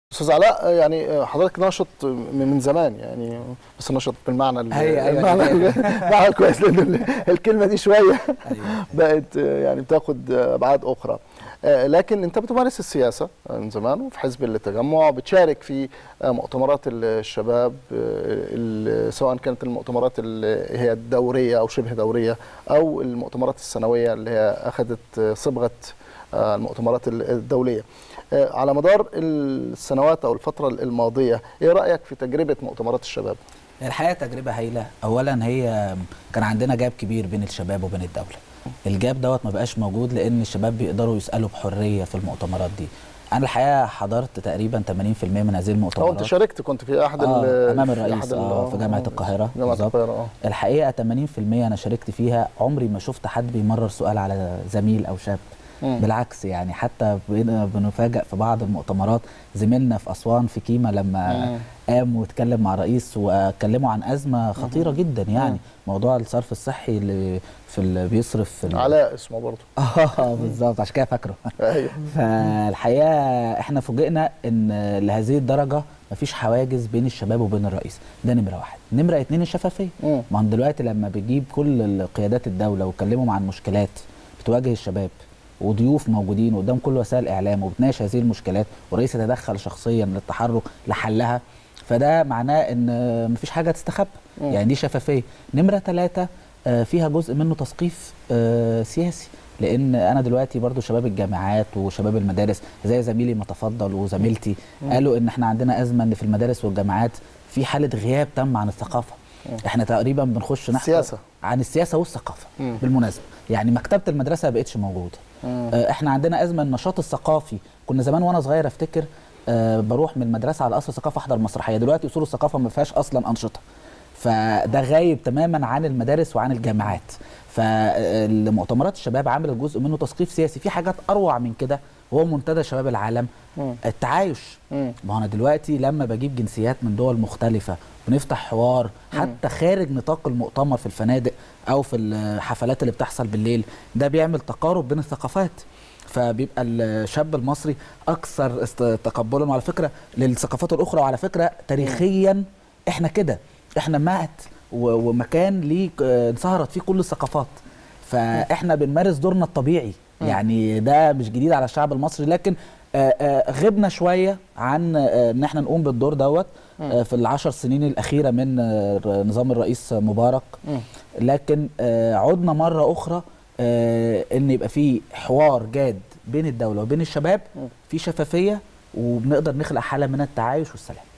استاذ علاء يعني حضرتك ناشط من زمان يعني بس ناشط بالمعنى ال- أيوة، أيوة، المعنى أيوة. المعنى كويس لان ال- الكلمه دي شويه أيوة. بقت يعني بتاخد ابعاد اخرى آه، لكن انت بتمارس السياسه من زمان وفي حزب التجمع بتشارك في آه، مؤتمرات الشباب آه، ال- سواء كانت المؤتمرات اللي هي الدوريه او شبه دوريه او المؤتمرات السنويه اللي هي اخذت آه، صبغه آه، المؤتمرات الدوليه آه، على مدار السنوات او الفتره الماضيه ايه رايك في تجربه مؤتمرات الشباب الحقيقه تجربه هايله اولا هي كان عندنا جاب كبير بين الشباب وبين الدوله الجاب دوت ما بقاش موجود لان الشباب بيقدروا يسالوا بحريه في المؤتمرات دي انا الحقيقه حضرت تقريبا 80% من هذه او المؤتمرات انت شاركت كنت في احد آه ال- امام في الرئيس أحد ال- آه في جامعه القاهره جامعه بالظبط. القاهره اه الحقيقه 80% انا شاركت فيها عمري ما شفت حد بيمرر سؤال على زميل او شاب مم. بالعكس يعني حتى بقينا بنفاجئ في بعض المؤتمرات زميلنا في اسوان في كيما لما مم. قام واتكلم مع الرئيس واتكلموا عن ازمه خطيره جدا يعني مم. موضوع الصرف الصحي اللي في اللي بيصرف في ال- علاء اسمه برضه اه بالظبط عشان كده فاكره ايوه فالحقيقه احنا فوجئنا ان لهذه الدرجه مفيش حواجز بين الشباب وبين الرئيس ده نمره واحد نمره اتنين الشفافيه مم. ما هو دلوقتي لما بتجيب كل قيادات الدوله وتكلمهم عن مشكلات بتواجه الشباب وضيوف موجودين قدام كل وسائل الاعلام وبتناقش هذه المشكلات والرئيس يتدخل شخصيا للتحرك لحلها فده معناه ان مفيش حاجه تستخبى مم. يعني دي شفافيه نمره ثلاثة فيها جزء منه تثقيف آه، سياسي لان انا دلوقتي برضو شباب الجامعات وشباب المدارس زي زميلي ما تفضل وزميلتي مم. قالوا ان احنا عندنا ازمه ان في المدارس والجامعات في حاله غياب تام عن الثقافه مم. احنا تقريبا بنخش نحكي السياسة. عن السياسه والثقافه مم. بالمناسبه يعني مكتبه المدرسه ما بقتش موجوده مم. آه، احنا عندنا ازمه النشاط الثقافي كنا زمان وانا صغير افتكر آه، بروح من المدرسه على قصر الثقافه احضر مسرحيه دلوقتي اصول الثقافه ما فيهاش اصلا انشطه فده غايب تماما عن المدارس وعن الجامعات فالمؤتمرات الشباب عملت جزء منه تثقيف سياسي في حاجات اروع من كده هو منتدى شباب العالم مم. التعايش مم. ما هو انا دلوقتي لما بجيب جنسيات من دول مختلفه ونفتح حوار حتى خارج نطاق المؤتمر في الفنادق او في الحفلات اللي بتحصل بالليل ده بيعمل تقارب بين الثقافات فبيبقى الشاب المصري اكثر است- تقبلا وعلى فكره للثقافات الاخرى وعلى فكره تاريخيا احنا كده احنا مهد و- ومكان ليه آه، انصهرت فيه كل الثقافات فاحنا بنمارس دورنا الطبيعي يعني ده مش جديد على الشعب المصري لكن آه، آه، غبنا شويه عن آه، ان احنا نقوم بالدور دوت آه، في العشر سنين الاخيره من آه، نظام الرئيس مبارك مم. لكن آه، عدنا مره اخرى آه، ان يبقى في حوار جاد بين الدوله وبين الشباب مم. في شفافيه وبنقدر نخلق حاله من التعايش والسلام